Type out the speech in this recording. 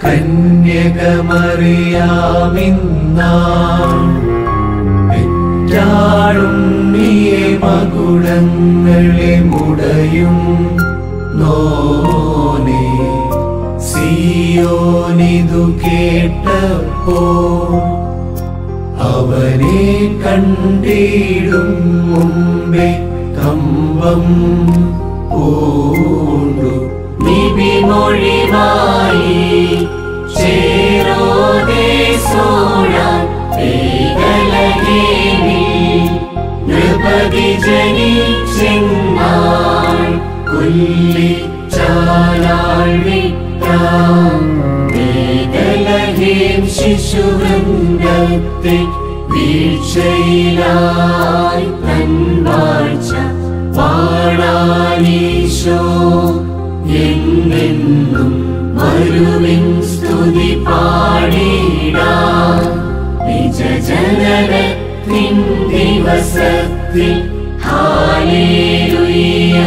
കന്യകമറിയാമിന്നാൾ പെറ്റാളും നീയെ മകുടങ്ങളെ മുടയും നോനെ സിയോനിതു കേട്ടപ്പോ അവനെ കണ്ടിടും മുമ്പേ കമ്പം പൂണ്ടു നിബിമൊഴിവായി ചേരോദേ സോഴാൻ വേഗലഹേനിൽ നൃപതി ജനിച്ചെന്നാൾ കൊല്ലിച്ചാലാൾ വിട്ടാം വേഗലഹേം ശിശുവൃന്ദത്തെ വീഴ്ചയിലായി തൻ വാഴ്ച പാടാനീശോ എന്നെന്നും വരുവിൻ സ്തുതി പാടിടാം നിജജനനത്തിൻ ദിവസത്തിൽ ഹാലേലുയ്യ